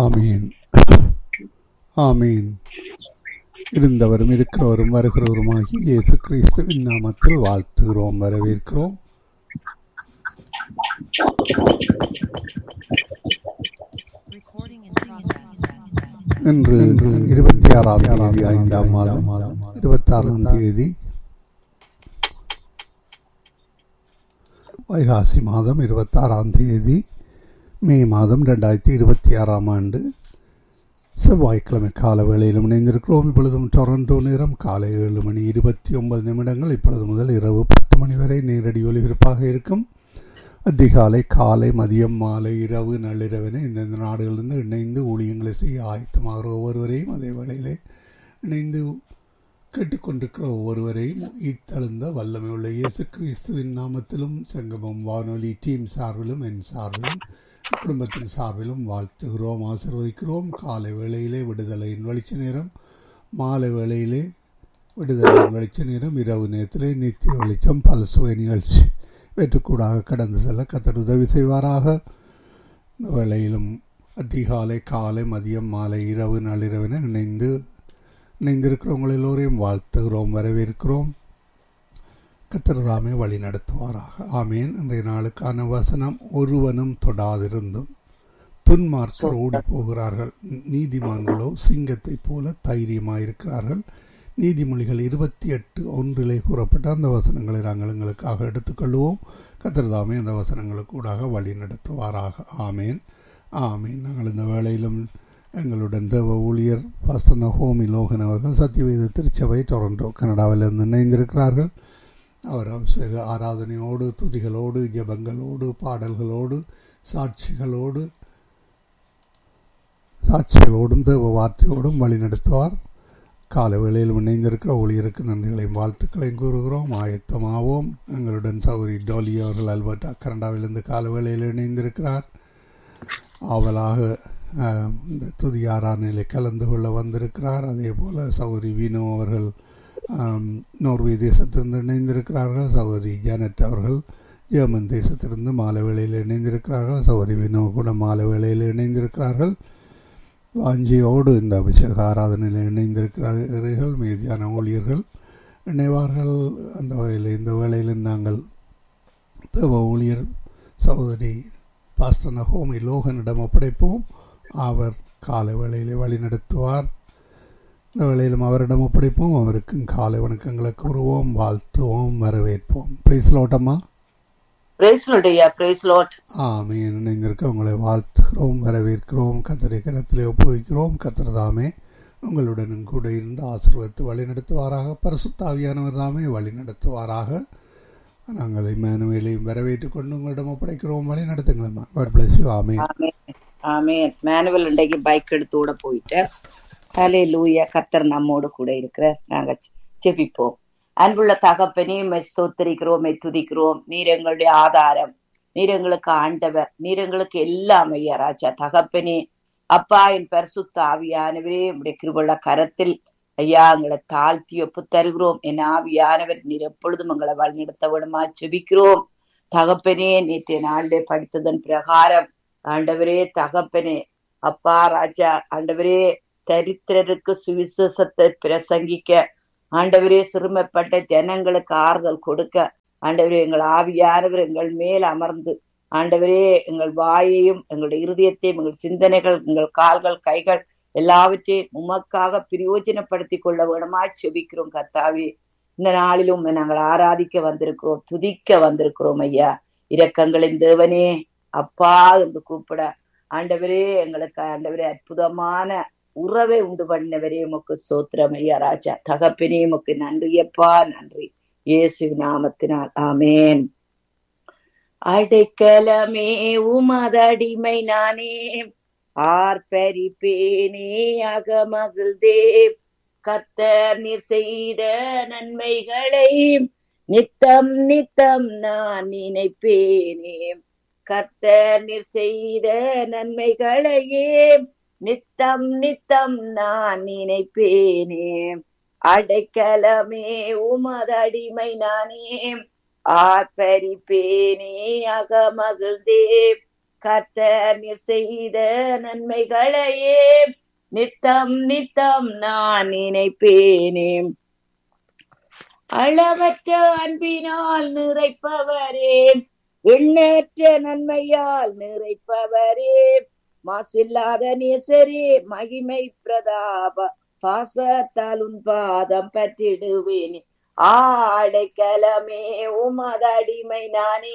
ஆமீன் ஆமீன் இருந்தவரும் இருக்கிறவரும் வருகிறவருமாகி இயேசு கிறிஸ்துவின் நாமத்தில் வாழ்த்துகிறோம் வரவேற்கிறோம் Recording in progress. இன்று இருபத்தி ஆறாம் தேதி ஐந்தாம் மாதம் இருபத்தி ஆறாம் தேதி வைகாசி மாதம் இருபத்தாறாம் தேதி மே மாதம் ரெண்டாயிரத்தி இருபத்தி ஆறாம் ஆண்டு செவ்வாய்க்கிழமை கால வேளையிலும் இணைந்திருக்கிறோம் இப்பொழுதும் டொரண்டோ நேரம் காலை ஏழு மணி இருபத்தி ஒன்பது நிமிடங்கள் இப்பொழுது முதல் இரவு பத்து மணி வரை நேரடி ஒலிபரப்பாக இருக்கும் அதிகாலை காலை மதியம் மாலை இரவு நள்ளிரவென இந்தந்த நாடுகளிலிருந்து இணைந்து ஊழியங்களை செய்ய ஆயத்தமாகிற ஒவ்வொருவரையும் அதே வேளையிலே இணைந்து கேட்டுக்கொண்டிருக்கிற ஒவ்வொருவரையும் இத்தழுந்த வல்லமை உள்ள இயேசு கிறிஸ்துவின் நாமத்திலும் சங்கமம் வானொலி டீம் சார்பிலும் என் சார்பிலும் குடும்பத்தின் சார்பிலும் வாழ்த்துகிறோம் ஆசீர்வதிக்கிறோம் காலை வேளையிலே விடுதலையின் வெளிச்ச நேரம் மாலை வேளையிலே விடுதலையின் வெளிச்ச நேரம் இரவு நேரத்திலே நித்திய வெளிச்சம் பல சுவை நிகழ்ச்சி வெற்றுக்கூடாக கடந்து செல்ல கத்தர் உதவி செய்வாராக இந்த வேளையிலும் அதிகாலை காலை மதியம் மாலை இரவு நள்ளிரவென இணைந்து இணைந்திருக்கிறவங்கள் எல்லோரையும் வாழ்த்துகிறோம் வரவேற்கிறோம் கத்திரதாமே வழி நடத்துவாராக ஆமேன் இன்றைய நாளுக்கான வசனம் ஒருவனும் தொடாதிருந்தும் துன்மார்க்கர் ஓடி போகிறார்கள் நீதிமான்களோ சிங்கத்தைப் போல தைரியமாயிருக்கிறார்கள் நீதிமொழிகள் இருபத்தி எட்டு ஒன்றிலே கூறப்பட்ட அந்த வசனங்களை நாங்கள் எங்களுக்காக எடுத்துக்கொள்வோம் கத்திரதாமே அந்த வசனங்களுக்கு கூடாக வழி நடத்துவாராக ஆமேன் ஆமேன் நாங்கள் இந்த வேளையிலும் எங்களுடன் தேவ ஊழியர் வசன ஹோமி லோகன் அவர்கள் சத்தியவேத திருச்சபை டொரண்டோ கனடாவிலிருந்து இணைந்திருக்கிறார்கள் அவர் அபிஷேக ஆராதனையோடு துதிகளோடு ஜபங்களோடு பாடல்களோடு சாட்சிகளோடு சாட்சிகளோடும் தேவ வார்த்தையோடும் வழி நடத்துவார் கால வேளையில் இணைந்திருக்கிற ஊழியருக்கு நன்றிகளையும் வாழ்த்துக்களையும் கூறுகிறோம் ஆயத்தமாவோம் எங்களுடன் சௌரி டோலி அவர்கள் அல்பர்டா கனடாவிலிருந்து கால வேளையில் இணைந்திருக்கிறார் ஆவலாக ஆஹ், இந்த துதி ஆராதனையிலே கலந்து கொள்ள வந்திருக்கிறார் அதே போல சௌரி வினோ அவர்கள் ஆம், நோர்வே தேசத்திலிருந்து இணைந்திருக்கிறார்கள் சௌரி ஜானட் அவர்கள் ஜெர்மன் தேசத்திலிருந்து மாலை வேளையில் இணைந்திருக்கிறார்கள் சௌரி வினோ கூட மாலை வேளையில் இணைந்திருக்கிறார்கள் வாஞ்சியோடு இந்த அபிஷேக ஆராதனையில் இணைந்திருக்கிறார்கள் மீதியான ஊழியர்கள் இணைவார்கள் அந்த வகையில் இந்த வேளையில் நாங்கள் தேவ ஊழியர் சகோதரி பாஸ்டர் நகோமி லோகனிடம் ஒப்படைப்போம் அவர் காலை வேளையிலே வழி நடத்துவார் இந்த வேளையிலும் அவரிடம் ஒப்படைப்போம் அவருக்கும் காலை வணக்கங்களை கூறுவோம் வாழ்த்துவோம் வரவேற்போம் பிரைஸ்லோட்டம்மா பிரைஸ் லார்டையா பிரைஸ் லார்ட் ஆமீன் இணைந்திருக்க உங்களை வாழ்த்துகிறோம் வரவேற்கிறோம் கத்தரை கரத்திலே ஒப்புவிக்கிறோம் கத்தர் தாமே உங்களுடனும் கூட இருந்து ஆசீர்வதித்து வழி நடத்துவாராக பரிசுத்தாவியானவர் தாமே வழி நடத்துவாராக நாங்கள் இம்மானுவேலையும் வரவேற்றுக் கொண்டு உங்களிடம் ஒப்படைக்கிறோம் வழி நடத்துங்களம்மா காட் பிளஸ் யூ ஆமீன் ஆமென் ஆமென் மேனுவல் இன்றைக்கு பைக் எடுத்து ஓட போயிட்டார் ஹலே லூயா கர்த்தர் நம்மோடு கூட இருக்கிறார் நாங்க ஜெபிப்போம் அன்புள்ள தகப்பனே மெய் ஸ்தோத்திரிக்கிறோம் மெய் துதிக்கிறோம் நீர் எங்களுடைய ஆதாரம் நீர் எங்களுக்கு ஆண்டவர் நீர் எங்களுக்கு எல்லாம் ஐயா ராஜா தகப்பனே அப்பா என் பரிசுத்த ஆவியானவரே உடைய கிருபுள்ள கரத்தில் ஐயா எங்களை தாழ்த்தி ஒப்பு தருகிறோம் என் ஆவியானவர் நீர் எப்பொழுதும் எங்களை வழிநடத்த விடுமா ஜெபிக்கிறோம் தகப்பனே நேற்றைய நாளிலே படித்ததன் பிரகாரம் ஆண்டவரே தகப்பனே அப்பா ராஜா ஆண்டவரே தரித்திரருக்கு சுவிசேஷத்தை பிரசங்கிக்க ஆண்டவரே சிறுமைப்பட்ட ஜனங்களுக்கு ஆறுதல் கொடுக்க ஆண்டவரே எங்கள் ஆவியானவர் எங்கள் மேல் அமர்ந்து ஆண்டவரே எங்கள் வாயையும் எங்களுடைய இருதயத்தையும் எங்கள் சிந்தனைகள் எங்கள் கால்கள் கைகள் எல்லாவற்றையும் உமக்காக பிரயோஜனப்படுத்தி கொள்ள வேணுமா செபிக்கிறோம் கர்த்தாவே இந்த நாளிலும் உம்மை நாங்கள் ஆராதிக்க வந்திருக்கிறோம் துதிக்க வந்திருக்கிறோம் ஐயா இரக்கங்களின் தேவனே அப்பா என்று கூப்பிட ஆண்டவரே எங்களுக்கு ஆண்டவரே அற்புதமான உறவை உண்டு பண்ணவரே உமக்கு சோத்திரம் ஐயா ராஜா தகப்பனே உமக்கு நன்றியப்பா நன்றி இயேசு நாமத்தினால் ஆமேன் அடைக்கலமே உமதடிமை நானே ஆர்ப்பரிப்பேனே அகமகிழ்தே கர்த்தர் நீர் செய்த நன்மைகளை நித்தம் நித்தம் நான் நினைப்பேனே கர்த்தர் நீர் செய்த நன்மைகளையே நித்தம் நித்தம் நான் நினைப்பேனே அடைக்கலமே உமதடிமை நானே ஆர்ப்பரிப்பேனே அகமகிழ்ந்தே கர்த்தர் நீர் செய்த நன்மைகளையே நித்தம் நித்தம் நான் நினைப்பேனே அளவற்ற அன்பினால் நிறைப்பவரே எண்ணற்ற நன்மையால் நிறைப்பவரே மாசில்லாத நேசரே மகிமை பிரதாப பாசத்தால் உன் பாதம் பற்றிடுவேன் ஆடைக்கலமே உமதடிமை நானே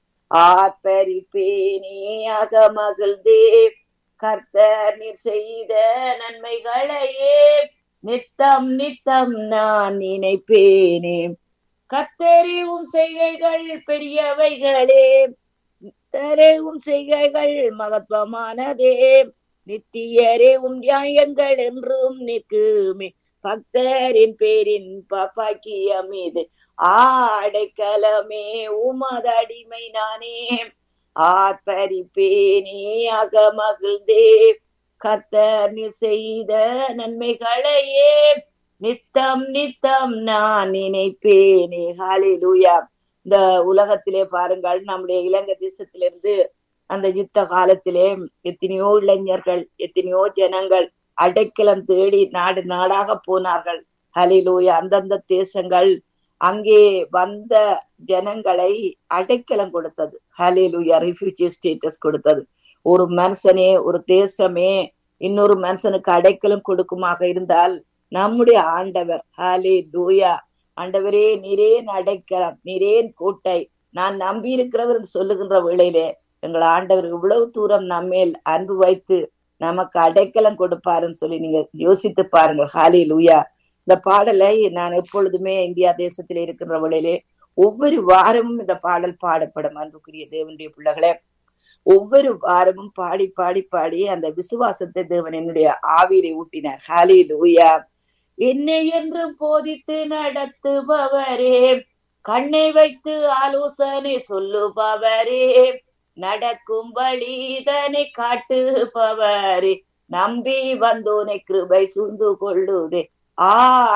ஆர்ப்பரிப்பேனே அகமகிழ்ந்தே கர்த்தர் நீர் செய்த நன்மைகளையே நித்தம் நித்தம் நான் நினைப்பேனே கத்தறிவும் செய்கைகள் பெரியவைகளே கத்தறிவும் செய்கைகள் மகத்துவமானதே நித்தியரே உம் நியாயங்கள் என்றும் நிற்குமே பக்தரின் பேரின் பாக்கியம் இது ஆடைக்கலமே உமது அடிமை நானே ஆர்ப்பரிப்பேனே அகமகிழ்ந்தே கத்தர் நீ செய்த நன்மைகளையே நித்தம் நித்தம் நான் நினைப்பேனே ஹalleluya இந்த உலகத்திலே பாருங்கள் நம்முடைய இலங்கை தேசத்திலிருந்து அந்த யுத்த காலத்திலே எத்தனையோ இளைஞர்கள் எத்தனையோ ஜனங்கள் அடைக்கலம் தேடி நாடு நாடாக போனார்கள் ஹலிலூயா அந்தந்த தேசங்கள் அங்கே வந்த ஜனங்களை அடைக்கலம் கொடுத்தது ஹலிலூயா ரிஃப்யூஜி ஸ்டேட்டஸ் கொடுத்தது ஒரு மனுஷனே ஒரு தேசமே இன்னொரு மனுஷனுக்கு அடைக்கலம் கொடுக்குமாக இருந்தால் நம்முடைய ஆண்டவர் ஹாலே தூயா ஆண்டவரே நீரேன் அடைக்கலம் நீரேன் கோட்டை நான் நம்பி இருக்கிறவர் என்று சொல்லுகின்ற வேளையிலே எங்கள் ஆண்டவர் இவ்வளவு தூரம் நம்மேல் அன்பு வைத்து நமக்கு அடைக்கலம் கொடுப்பாருன்னு சொல்லி நீங்க யோசித்து பாருங்கள் ஹாலே லூயா இந்த பாடலை நான் எப்பொழுதுமே இந்தியா தேசத்தில் இருக்கின்ற வேளையிலே ஒவ்வொரு வாரமும் இந்த பாடல் பாடப்படும் அன்புக்குரிய தேவனுடைய பிள்ளைகளே ஒவ்வொரு வாரமும் பாடி பாடி பாடி அந்த விசுவாசத்தை தேவன் என்னுடைய ஆவியிலே ஊட்டினார் ஹாலே லூயா என்னை என்று போதித்து நடத்துபவரே கண்ணை வைத்து ஆலோசனை சொல்லுபவரே நடக்கும் வழிதனை காட்டுபவரே நம்பி வந்தோனை கிருபை சுந்து கொள்ளுதே ஆ